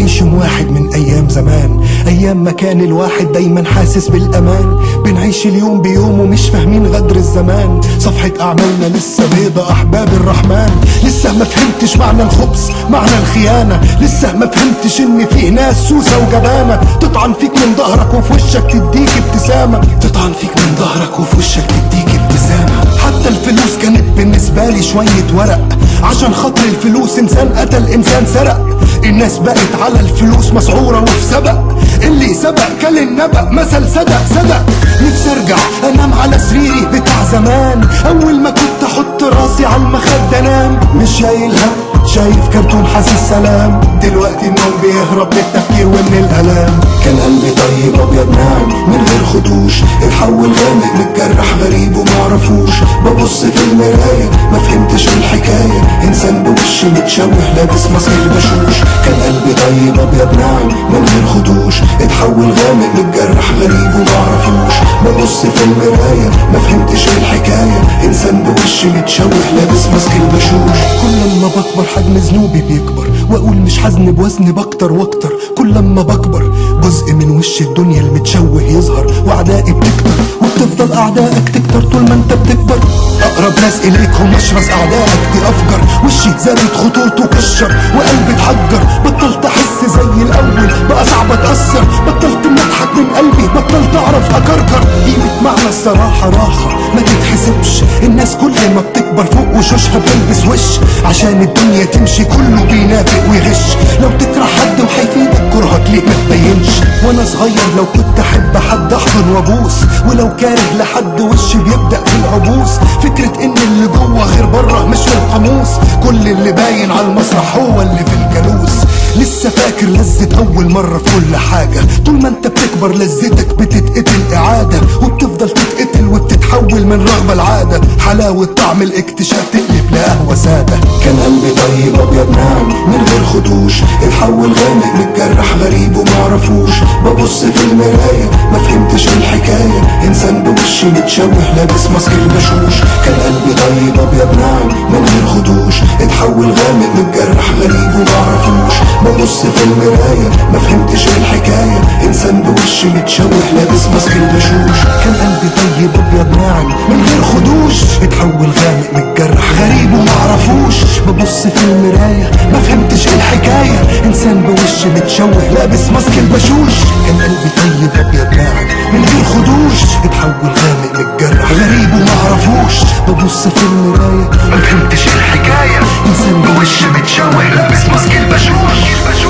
أعيش يوم واحد من أيام زمان أيام ما كان الواحد دايما حاسس بالأمان بنعيش اليوم بيوم ومش فاهمين غدر الزمان صفحة أعمالنا لسه بيضة أحباب الرحمن لسه ما فهمتش معنى الخبز معنى الخيانة لسه ما فهمتش إن في ناس سوسة وجبانة تطعن فيك من ظهرك وفي وشك تديك ابتسامة تطعن فيك من ظهرك وفي وشك تديك ابتسامة حتى الفلوس كانت بالنسبة لي شوية ورق عشان خاطر الفلوس إنسان قتل إنسان سرق الناس بقت على الفلوس مسعورة وفي سبق اللي سبق كل النبأ مثل صدق صدق نفسي ارجع انام على سريري بتاع زمان اول ما كنت احط راسي على المخدة انام مش شايل هم شايف كرتون حاسس سلام دلوقتي النوم بيهرب من التفكير ومن الالام كان قلبي طيب ابيض ناعم من غير خدوش اتحول غامق متجرح غريب ومعرفوش ببص في المراية ما فهمتش الحكاية انسان بوش متشوه لابس ماسك البشوش كان قلبي طيب ابيض ناعم من غير خدوش اتحول غامق متجرح غريب ومعرفوش ببص في المراية ما فهمتش الحكاية انسان بوش متشوه لابس ماسك البشوش كل ما بكبر حجم ذنوبي بيكبر واقول مش حزن بوزن بكتر واكتر كل ما بكبر جزء من وش الدنيا المتشوه يظهر واعدائي بتكتر وبتفضل اعدائك تكتر طول ما انت بتكبر اقرب ناس اليك هم اشرس اعدائك دي افجر وشي زادت خطوطه كشر وقلبي اتحجر بطلت احس زي الاول بقى صعب اتاثر بطلت إني اضحك من قلبي بطلت اعرف اكركر قيمه معنى الصراحه راحه ما تتحسبش الناس كل ما بتكبر فوق وشوشها بتلبس وش عشان الدنيا تمشي كله بينافق ويغش لو تكره حد وهيفيدك كرهك ليه ما تبينش وانا صغير لو كنت احب حد احضن وابوس ولو كاره لحد وشي بيبدا في العبوس فكره ان اللي جوه غير بره مش في القاموس كل اللي باين على المسرح هو اللي في الجلوس لسه فاكر لذة أول مرة في كل حاجة طول ما أنت بتكبر لذتك بتتقتل إعادة وبتفضل تتقتل وبتتحول من رغبة لعادة حلاوة طعم الاكتشاف تقلب لقهوة سادة كان قلبي طيب أبيض ناعم من غير خدوش اتحول غامق متجرح غريب ومعرفوش ببص في المراية ما فهمتش الحكاية إنسان بوش متشوه لابس ماسك البشوش كان قلبي طيب أبيض ناعم من غير خدوش اتحول غامق متجرح غريب ومعرفوش ببص في المراية ما فهمتش الحكاية إنسان بوش متشوه لابس ماسك البشوش كان قلبي طيب أبيض ناعم من غير خدوش اتحول غامق متجرح غريب ومعرفوش ببص في المراية ما فهمتش الحكاية إنسان بوش متشوه لابس ماسك البشوش كان قلبي طيب أبيض ناعم من غير خدوش اتحول غامق متجرح غريب ومعرفوش ببص في المراية ما فهمتش الحكاية إنسان بوش متشوه لابس ماسك البشوش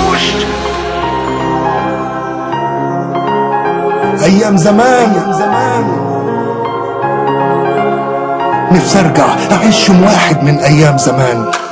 أيام زمان أيام زمان نفسي أرجع أعيش يوم واحد من أيام زمان